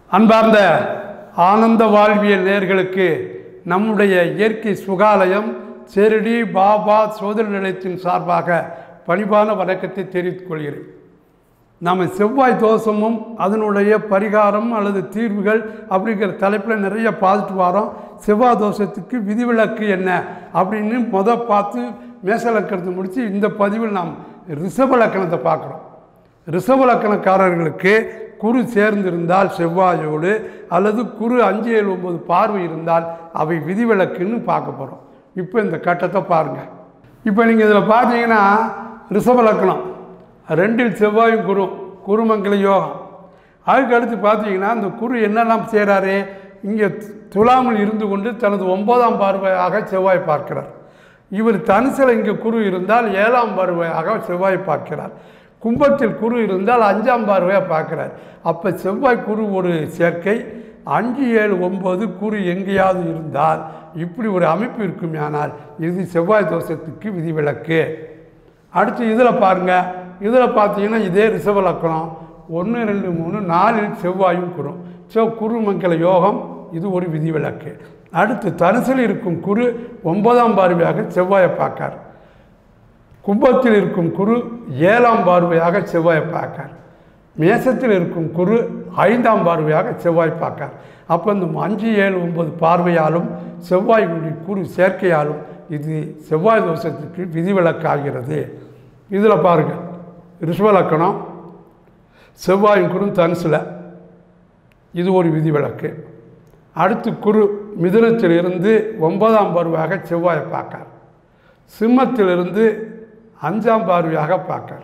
அன்பார்ந்த ஆனந்த வாழ்வியல் நேர்களுக்கு நம்முடைய இயற்கை சுகாலயம் செருடி பாபா சோதனை நிலையத்தின் சார்பாக பணிவான வணக்கத்தை தெரிவித்துக் கொள்கிறேன் நாம் செவ்வாய் தோஷமும் அதனுடைய பரிகாரம் அல்லது தீர்வுகள் அப்படிங்கிற தலைப்பில் நிறைய பார்த்துட்டு வரோம் செவ்வாய் தோஷத்துக்கு விதிவிலக்கு என்ன அப்படின்னு முத பார்த்து மேசலக்கணத்தை முடித்து இந்த பதிவில் நாம் ரிஷப லக்கணத்தை பார்க்குறோம் ரிஷப லக்கணக்காரர்களுக்கு குரு சேர்ந்திருந்தால் செவ்வாயோடு அல்லது குரு அஞ்சு ஏழு ஒன்பது பார்வை இருந்தால் அவை விதிவிலக்குன்னு பார்க்க போகிறோம் இப்போ இந்த கட்டத்தை பாருங்கள் இப்போ நீங்கள் இதில் பார்த்தீங்கன்னா ரிஷப லக்கணம் ரெண்டில் செவ்வாயும் குரு குருமங்கல யோகம் அதுக்கு அடுத்து பார்த்தீங்கன்னா அந்த குரு என்னெல்லாம் செய்கிறாரு இங்கே துலாமில் இருந்து கொண்டு தனது ஒன்பதாம் பார்வையாக செவ்வாய் பார்க்கிறார் இவர் தனுசில் இங்கே குரு இருந்தால் ஏழாம் பார்வையாக செவ்வாய் பார்க்கிறார் கும்பத்தில் குரு இருந்தால் அஞ்சாம் பார்வையாக பார்க்கிறார் அப்போ செவ்வாய் குரு ஒரு சேர்க்கை அஞ்சு ஏழு ஒம்பது குரு எங்கேயாவது இருந்தால் இப்படி ஒரு அமைப்பு இருக்குமானால் இது செவ்வாய் தோஷத்துக்கு விதிவிலக்கு அடுத்து இதில் பாருங்கள் இதில் பார்த்தீங்கன்னா இதே ரிஷப லக்கணம் ஒன்று ரெண்டு மூணு நாலில் செவ்வாயும் குரும் செவ் குருமங்கல யோகம் இது ஒரு விதிவிலக்கு அடுத்து தனுசில் இருக்கும் குரு ஒன்பதாம் பார்வையாக செவ்வாயை பார்க்கார் கும்பத்தில் இருக்கும் குரு ஏழாம் பார்வையாக செவ்வாயை பார்க்கார் மேசத்தில் இருக்கும் குரு ஐந்தாம் பார்வையாக செவ்வாய் பார்க்கார் அப்போ இந்த அஞ்சு ஏழு ஒன்பது பார்வையாலும் செவ்வாய்களுடைய குரு சேர்க்கையாலும் இது செவ்வாய் தோஷத்துக்கு விதிவிலக்காகிறது இதில் பாருங்கள் ரிஷபலக்கணம் செவ்வாயும் குரு தனுசில் இது ஒரு விதிவிலக்கு அடுத்து குரு மிதுனத்திலிருந்து ஒன்பதாம் பார்வையாக செவ்வாயை பார்க்கார் சிம்மத்திலிருந்து அஞ்சாம் பார்வையாக பார்க்கார்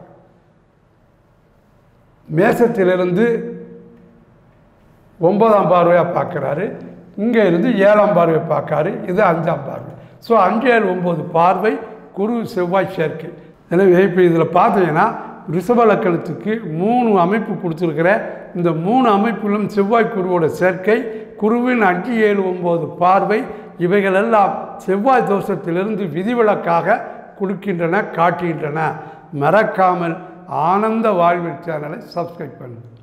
மேசத்திலிருந்து ஒன்பதாம் பார்வையாக பார்க்குறாரு இங்கே இருந்து ஏழாம் பார்வை பார்க்காரு இது அஞ்சாம் பார்வை ஸோ அஞ்சு ஏழு ஒம்பது பார்வை குரு செவ்வாய் சேர்க்கை எனவே இப்போ இதில் பார்த்தீங்கன்னா ரிஷப லக்கணத்துக்கு மூணு அமைப்பு கொடுத்துருக்கிற இந்த மூணு அமைப்பிலும் செவ்வாய் குருவோட சேர்க்கை குருவின் அஞ்சு ஏழு ஒம்பது பார்வை இவைகளெல்லாம் செவ்வாய் தோஷத்திலிருந்து விதிவிலக்காக கொடுக்கின்றன காட்டுகின்றன மறக்காமல் ஆனந்த வாழ்வில் சேனலை சப்ஸ்கிரைப் பண்ணுங்கள்